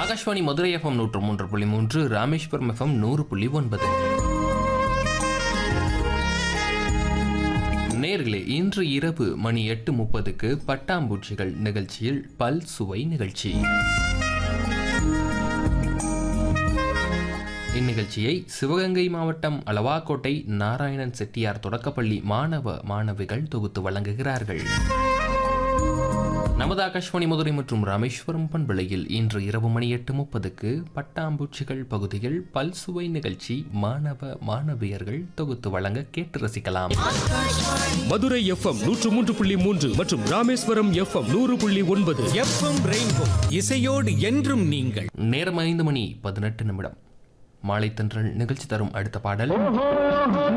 Akashvani Madurai FM நூற்று மூன்று புள்ளி மூன்று ராமேஸ்வரம் எஃப்எம் நூறு புள்ளி ஒன்பது நேர்களே இன்று இரவு மணி எட்டு முப்பதுக்கு பட்டாம்பூச்சிகள் நிகழ்ச்சியில் பல் சுவை நிகழ்ச்சி இந்நிகழ்ச்சியை சிவகங்கை மாவட்டம் அளவாக்கோட்டை நாராயணன் செட்டியார் தொடக்கப்பள்ளி மாணவ மாணவிகள் தொகுத்து வழங்குகிறார்கள் நமது ஆகாஷ்வாணி மதுரை மற்றும் ராமேஸ்வரம் பண்பலையில் இன்று இரவு மணி எட்டு முப்பதுக்கு பட்டாம்பூச்சிகள் பகுதியில் பல்சுவை நிகழ்ச்சி மாணவ மாணவியர்கள் தொகுத்து வழங்க கேட்டு ரசிக்கலாம் மதுரை எஃப்எம் நூற்று மூன்று புள்ளி மூன்று மற்றும் ராமேஸ்வரம் எஃப்எம் நூறு புள்ளி ஒன்பது எஃப்எம் ரெயின்போ இசையோடு என்றும் நீங்கள் நேரம் ஐந்து மணி பதினெட்டு நிமிடம் மாலை தென்றல் நிகழ்ச்சி தரும் அடுத்த பாடல்